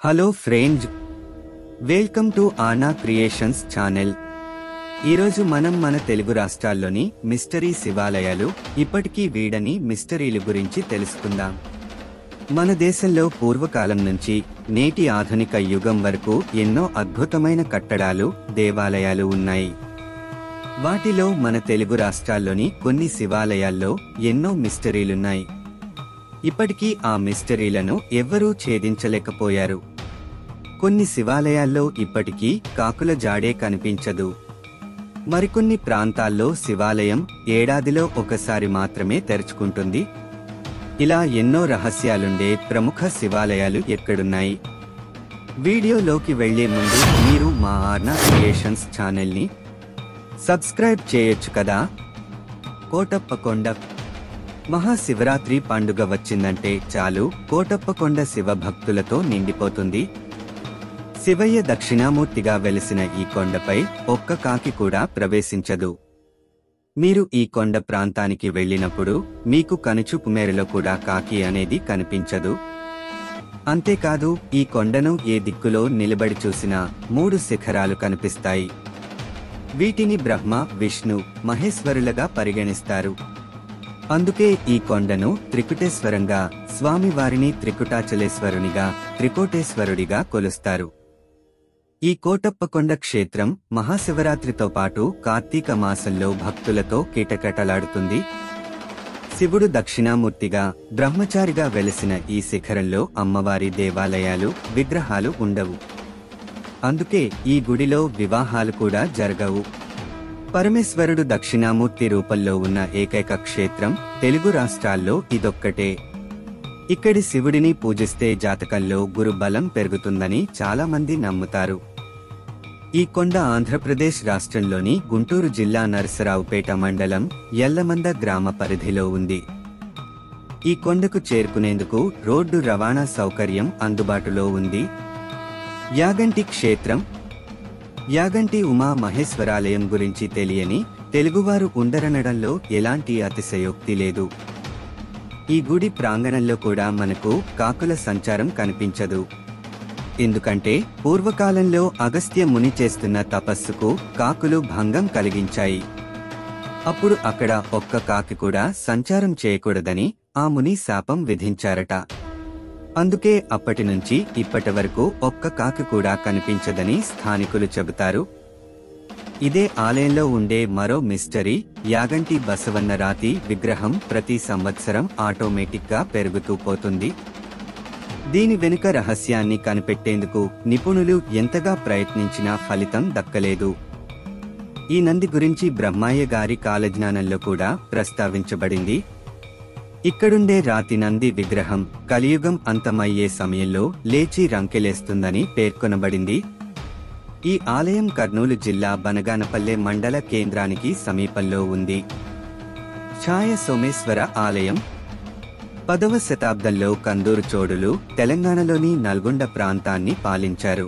hello friends welcome to Aana creations channel ఈరోజు మనం మన తెలుగు రాష్ట్రాల్లోని మిస్టరీ శివాలయాలు ఇప్పటికీ వీడని మిస్టరీలు గురించి తెలుసుకుందాం మన దేశంలో పూర్వకాలం నుంచి నేటి ఆధునిక యుగం వరకు ఎన్నో అద్భుతమైన కట్టడాలు దేవాలయాలు ఉన్నాయి వాటిలో మన తెలుగు రాష్ట్రాల్లోని కొన్ని శివాలయాల్లో ఎన్నో మిస్టరీలున్నాయి ఇప్పటికీ ఆ మిస్టరీలను ఎవ్వరూ ఛేదించలేకపోయారు కొన్ని శివాలయాల్లో ఇప్పటికీ కాకుల జాడే కనిపించదు మరికొన్ని ప్రాంతాల్లో శివాలయం ఏడాదిలో ఒకసారి మాత్రమే తెరుచుకుంటుంది ఇలా ఎన్నో రహస్యాలుండే ప్రముఖ శివాలయాలు ఎక్కడున్నాయి వీడియోలోకి వెళ్లే ముందు మీరు మా ఆర్నా క్రియేషన్స్ ఛానల్ని సబ్స్క్రైబ్ చేయొచ్చు కదా కోటప్పకొండ మహాశివరాత్రి పండుగ వచ్చిందంటే చాలు కోటప్పకొండ శివ భక్తులతో నిండిపోతుంది శివయ్య దక్షిణామూర్తిగా వెలిసిన ఈ కొండపై ఒక్క కాకి కూడా ప్రవేశించదు మీరు ఈ కొండ ప్రాంతానికి వెళ్ళినప్పుడు మీకు కనుచూపు మేరలో కూడా కాకి అనేది కనిపించదు అంతేకాదు ఈ కొండను ఏ దిక్కులో నిలబడి చూసినా మూడు శిఖరాలు కనిపిస్తాయి వీటిని బ్రహ్మ విష్ణు మహేశ్వరులుగా పరిగణిస్తారు అందుకే ఈ కొండను త్రికుటేశ్వరంగా స్వామివారిని త్రికుటాచలేశ్వరునిగా త్రికోటేశ్వరుడిగా కొలుస్తారు ఈ కోటప్పకొండ క్షేత్రం మహాశివరాత్రితో పాటు కార్తీక మాసంలో భక్తులతో కీటకటలాడుతుంది శివుడు దక్షిణామూర్తిగా బ్రహ్మచారిగా వెలసిన ఈ శిఖరంలో అమ్మవారి దేవాలయాలు విగ్రహాలు ఉండవు అందుకే ఈ గుడిలో వివాహాలు కూడా జరగవు పరమేశ్వరుడు దక్షిణామూర్తి రూపంలో ఉన్న ఏకైక క్షేత్రం తెలుగు రాష్ట్రాల్లో ఇదొక్కటే ఇక్కడి శివుడిని పూజిస్తే జాతకంలో గురు బలం పెరుగుతుందని చాలా మంది నమ్ముతారు ఈ కొండ ఆంధ్రప్రదేశ్ రాష్ట్రంలోని గుంటూరు జిల్లా నరసరావుపేట మండలం ఎల్లమంద గ్రామ పరిధిలో ఉంది ఈ కొండకు చేరుకునేందుకు రోడ్డు రవాణా సౌకర్యం అందుబాటులో ఉంది యాగంటి క్షేత్రం యాగంటి ఉమా మహేశ్వరాలయం గురించి తెలియని తెలుగువారు ఉండరనడంలో ఎలాంటి అతిశయోక్తి లేదు ఈ గుడి ప్రాంగణంలో కూడా మనకు కాకుల సంచారం కనిపించదు ఎందుకంటే పూర్వకాలంలో అగస్త్య ముని చేస్తున్న తపస్సుకు కాకులు భంగం కలిగించాయి అప్పుడు అక్కడ ఒక్క కాకి కూడా సంచారం చేయకూడదని ఆ ముని శాపం విధించారట అందుకే అప్పటి నుంచి ఇప్పటి వరకు ఒక్క కాకి కూడా కనిపించదని స్థానికులు చెబుతారు ఇదే ఆలయంలో ఉండే మరో మిస్టరీ యాగంటి బసవన్న రాతి విగ్రహం ప్రతి సంవత్సరం ఆటోమేటిక్ గా పెరుగుతూ పోతుంది దీని వెనుక రహస్యాన్ని కనిపెట్టేందుకు నిపుణులు ఎంతగా ప్రయత్నించినా ఫలితం దక్కలేదు ఈ నంది గురించి బ్రహ్మయ్య గారి కాలజ్ఞానంలో కూడా ప్రస్తావించబడింది ఇక్కడుండే రాతి నంది విగ్రహం కలియుగం అంతమయ్యే సమయంలో లేచి రంకెలేస్తుందని పేర్కొనబడింది ఈ ఆలయం కర్నూలు జిల్లా బనగానపల్లె మండల కేంద్రానికి సమీపంలో ఉంది ఛాయ సోమేశ్వర ఆలయం పదవ శతాబ్దంలో కందూరు చోడులు తెలంగాణలోని నల్గొండ ప్రాంతాన్ని పాలించారు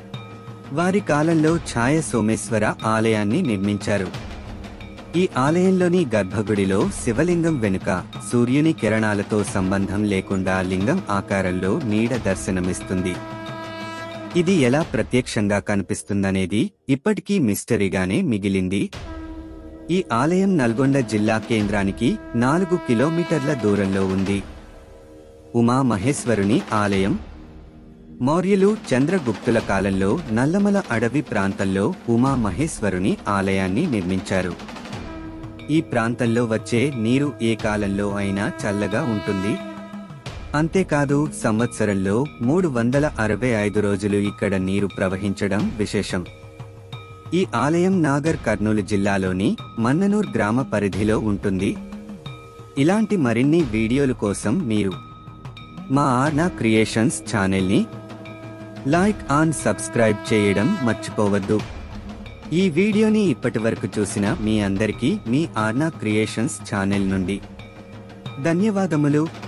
వారి కాలంలో ఛాయ సోమేశ్వర ఆలయాన్ని నిర్మించారు ఈ ఆలయంలోని గర్భగుడిలో శివలింగం వెనుక సూర్యుని కిరణాలతో సంబంధం లేకుండా లింగం ఆకారంలో నీడ దర్శనమిస్తుంది ఇది ఎలా ప్రత్యక్షంగా కనిపిస్తుందనేది ఇప్పటికీ మిస్టరీగానే మిగిలింది ఈ ఆలయం నల్గొండ జిల్లా కేంద్రానికి నాలుగు కిలోమీటర్ల దూరంలో ఉంది ఉమా మహేశ్వరుని ఆలయం మౌర్యులు చంద్రగుప్తుల కాలంలో నల్లమల అడవి ప్రాంతంలో ఉమా మహేశ్వరుని ఆలయాన్ని నిర్మించారు ఈ ప్రాంతంలో వచ్చే నీరు ఏ కాలంలో అయినా చల్లగా ఉంటుంది అంతేకాదు సంవత్సరంలో మూడు వందల అరవై ఐదు రోజులు ఇక్కడ నీరు ప్రవహించడం విశేషం ఈ ఆలయం నాగర్ కర్నూలు జిల్లాలోని మన్ననూర్ గ్రామ పరిధిలో ఉంటుంది ఇలాంటి మరిన్ని వీడియోల కోసం మీరు మా ఆర్నా క్రియేషన్స్ ఛానల్ని లైక్ ఆన్ సబ్స్క్రైబ్ చేయడం మర్చిపోవద్దు ఈ వీడియోని ఇప్పటివరకు చూసిన మీ అందరికీ మీ ఆర్నా క్రియేషన్స్ ఛానల్ నుండి ధన్యవాదములు